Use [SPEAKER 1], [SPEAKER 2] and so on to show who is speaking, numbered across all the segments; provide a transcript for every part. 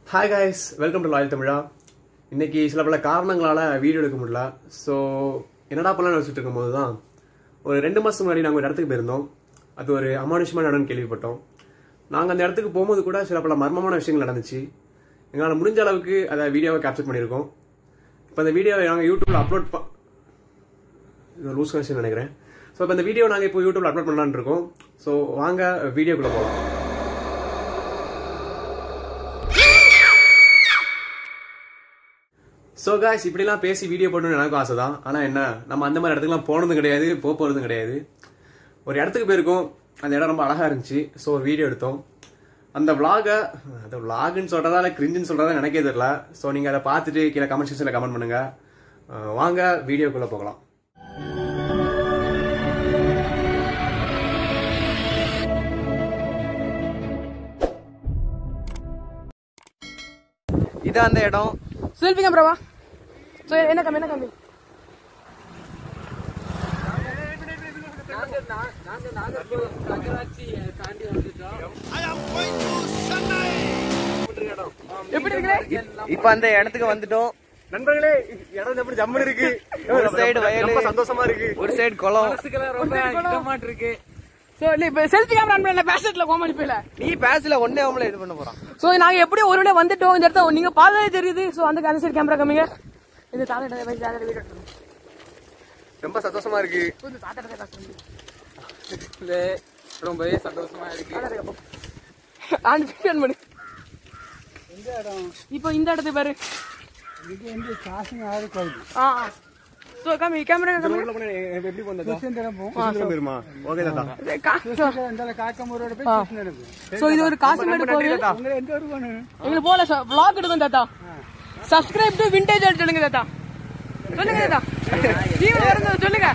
[SPEAKER 1] Hi guys welcome to loyal Tamizha இன்னைக்கு சில பல காரணங்களால வீடியோ எடுக்க முடியல ஸோ என்னடா பண்ணலாம் யோசிச்சுட்டு இருக்கும்போது தான் ஒரு ரெண்டு மாதத்துக்கு முன்னாடி நாங்கள் ஒரு இடத்துக்கு போயிருந்தோம் அது ஒரு அமானுஷமான இடம்னு கேள்விப்பட்டோம் நாங்கள் அந்த இடத்துக்கு போகும்போது கூட சில பல மர்மமான விஷயங்கள் நடந்துச்சு எங்களால் முடிஞ்ச அளவுக்கு அதை வீடியோவை கேப்சர் பண்ணியிருக்கோம் இப்போ அந்த வீடியோவை நாங்கள் யூடியூப்ல அப்லோட் ப இது லூஸ் கனெக்ஷன் நினைக்கிறேன் ஸோ இப்போ இந்த வீடியோ நாங்கள் இப்போ யூடியூப்ல அப்லோட் பண்ணலான்னு இருக்கோம் ஸோ வாங்க வீடியோக்குள்ளே போகலாம் ஸோ காய்ஸ் இப்படிலாம் பேசி வீடியோ போடணும்னு எனக்கும் ஆசை தான் ஆனால் என்ன நம்ம அந்த மாதிரி இடத்துக்குலாம் போனதும் கிடையாது போக போகிறதும் கிடையாது ஒரு இடத்துக்கு போயிருக்கோம் அந்த இடம் ரொம்ப அழகாக இருந்துச்சு ஸோ ஒரு வீடியோ எடுத்தோம் அந்த விலாகை அது விலாகுன்னு சொல்கிறதா இல்லை கிரிஞ்சுன்னு சொல்கிறதா எனக்கே தெரியல ஸோ நீங்கள் அதை பார்த்துட்டு கீழே கமெண்ட் செக்ஷனில் கமெண்ட் பண்ணுங்கள் அஹ் வாங்க வீடியோக்குள்ளே போகலாம்
[SPEAKER 2] இதான் அந்த இடம்
[SPEAKER 3] செல்ஃபி கேமராவா ஸோ என்ன கம்மி என்ன கம்மி எப்படி இருக்கீங்க
[SPEAKER 2] இப்ப அந்த இடத்துக்கு வந்துட்டோம்
[SPEAKER 1] நண்பர்களே இடம் எப்படி ஜம்மன் இருக்கு
[SPEAKER 2] ஒரு சைடு வயல்
[SPEAKER 1] ரொம்ப சந்தோஷமா இருக்கு
[SPEAKER 2] ஒரு சைடு குளம்
[SPEAKER 3] ஸோ இப்போ செல்ஃபி கேமரா பண்ணல பேசட்ல கோமாளி போயில
[SPEAKER 2] நீ பேசல ஒன்னே அவங்கள இது பண்ண போறான்
[SPEAKER 3] ஸோ நாங்க எப்படியும் ஒரு வழியா வந்துட்டோம் இந்த இடத்த நீங்க பார்த்தாலே தெரியுது ஸோ அந்த அந்த சைடு கேமரா கம்மிங்க இது தாத்தா வயசு தாத்தா வீடியோ
[SPEAKER 1] ரொம்ப சந்தோஷமா இருக்கு
[SPEAKER 3] கொஞ்சம் தாத்தா காசு
[SPEAKER 2] ரொம்ப சந்தோஷமா இருக்கு
[SPEAKER 3] ஆண்டு ஃபிக்ஷன் பண்ணு இப்போ இந்த இடத்துக்கு பாரு ஆ ஸோ கம்மி கேமரா கம்மி
[SPEAKER 1] ரோட்ல போனா எப்படி போனதா பெருமா ஓகே தாத்தா
[SPEAKER 3] சோ இது ஒரு காசிமேடு கோவில் எங்களுக்கு போல vlog எடுக்கும் தாத்தா சப்ஸ்கிரைப் டு விண்டேஜ் சொல்லுங்க தாத்தா சொல்லுங்க தாத்தா நீங்க வரது சொல்லுங்க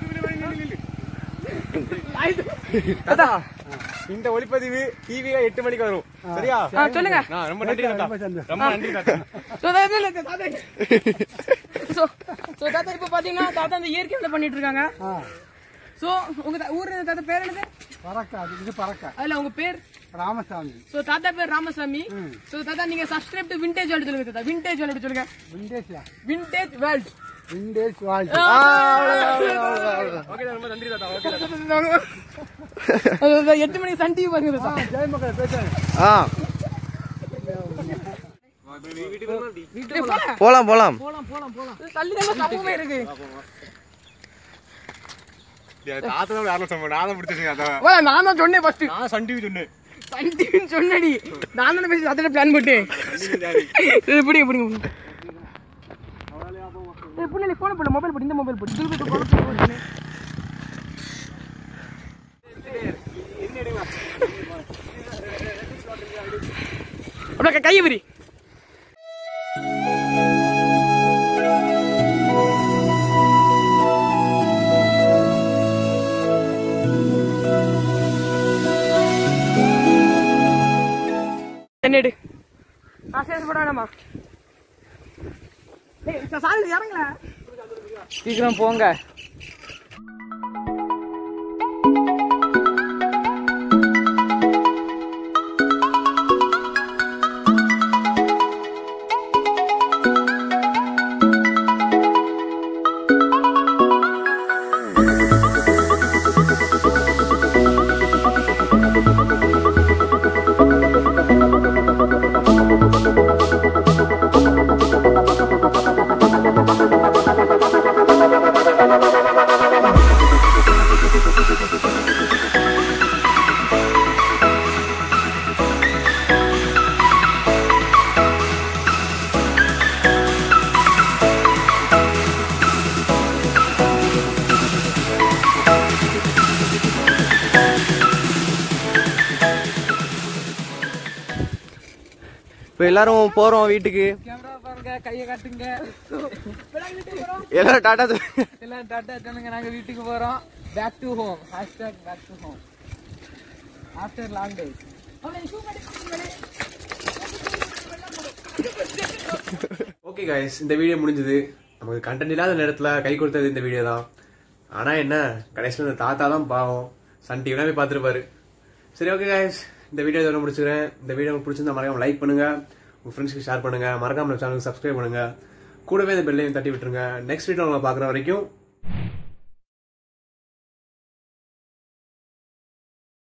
[SPEAKER 1] தாத்தா இந்த ஒளிப்பதிவு டிவில எட்டு மணிக்கு வரும் சரியா
[SPEAKER 3] ஆ, சொல்லுங்க
[SPEAKER 1] ஆ, ரொம்ப நன்றி தாத்தா ரொம்ப நன்றி தாத்தா
[SPEAKER 3] So, தாத்தா, இல்ல, இல்ல, தாத்தா So, so, தாத்தா இப்ப பாத்தீங்கன்னா தாத்தா இந்த இயற்கையில பண்ணிட்டு இருக்காங்க சோ உங்க தா- ஊரு தாத்தா பேர் என்னது
[SPEAKER 4] பறக்காது இது பறக்க
[SPEAKER 3] அதுல உங்க பேர்
[SPEAKER 4] ராமசாமி
[SPEAKER 3] சோ தாத்தா பேர் ராமசாமி சோ தாத்தா நீங்க சப்ஸ்கிரைப் டு விண்டேஜ் வேர்ல்ட் சொல்லுங்க தாத்தா விண்டேஜ் வேர்ல்ட் சொல்லுங்க
[SPEAKER 4] விண்டேஜ்ல
[SPEAKER 3] விண்டேஜ் வேர்ல்ட்
[SPEAKER 4] விண்டேஜ் வாழ்
[SPEAKER 1] ஓகே ரொம்ப நன்றி தாத்தா ஓகே
[SPEAKER 3] எட்டு மணிக்கு சன் டிவி பாருங்க தாத்தா
[SPEAKER 4] ஜெயமக்கள் பேசுறேன்
[SPEAKER 2] ஆ
[SPEAKER 3] டேய், போலாம்.
[SPEAKER 2] போலாம் போலாம்
[SPEAKER 3] போலாம் போலாம் போலாம் தள்ளி தான் தப்பவே இருக்கு
[SPEAKER 1] தாத்தா தான் யாரும் சொல்ல நான் தான் முடிச்சிருக்கேன் தாத்தா
[SPEAKER 3] வா, நான் தான் சொன்னேன் ஃபர்ஸ்ட்
[SPEAKER 1] நான் சன் டிவி சொன்னேன்
[SPEAKER 3] சன் டிவின்னு சொன்னடி நான் தானே பேசி அதில் பிளான் போட்டேன் இது பிடிங்க பிடிங்க எப்படி நீ போன போட மொபைல் போட்டு இந்த மொபைல் போட்டு திருப்பி இப்ப குழப்பம் போட்டுன்னு. அப்படியே க- கையை விரி என்னடு நான் சேர்த்து போட வேணாமா ஏய் சாரி இறங்கல
[SPEAKER 2] சீக்கிரம் போங்க இப்ப எல்லாரும் போறோம் வீட்டுக்கு
[SPEAKER 3] கேமரா பாருங்க கையை காட்டுங்க
[SPEAKER 2] எல்லாரும் டாடா சொல்~
[SPEAKER 3] எல்லாம் டாட்டா சொல்லுங்க நாங்க வீட்டுக்கு போறோம் back to home hashtag back to home after long day
[SPEAKER 1] okay guys இந்த வீடியோ முடிஞ்சது நமக்கு கண்டென்ட் இல்லாத நேரத்தில் கை கொடுத்தது இந்த வீடியோ தான் ஆனால் என்ன கடைசியில் இந்த தாத்தா தான் பாவம் சன் டிவிலாம் போய் பார்த்துருப்பாரு சரி ஓகே கைஸ் இந்த வீடியோ இதோட முடிச்சுக்கிறேன் இந்த வீடியோ உங்களுக்கு பிடிச்சிருந்தா மறக்காம லைக் பண்ணுங்க உங்கள் ஃப்ரெண்ட்ஸ்க்கு ஷேர் பண்ணுங்கள் மறக்காம சேனலுக்கு சப்ஸ்கிரைப் பண்ணுங்கள் கூடவே இந்த பெல்லையும் தட்டி விட்டுருங்க நெக்ஸ்ட் வீடியோ உங்களை பார்க்குற வரைக்கும்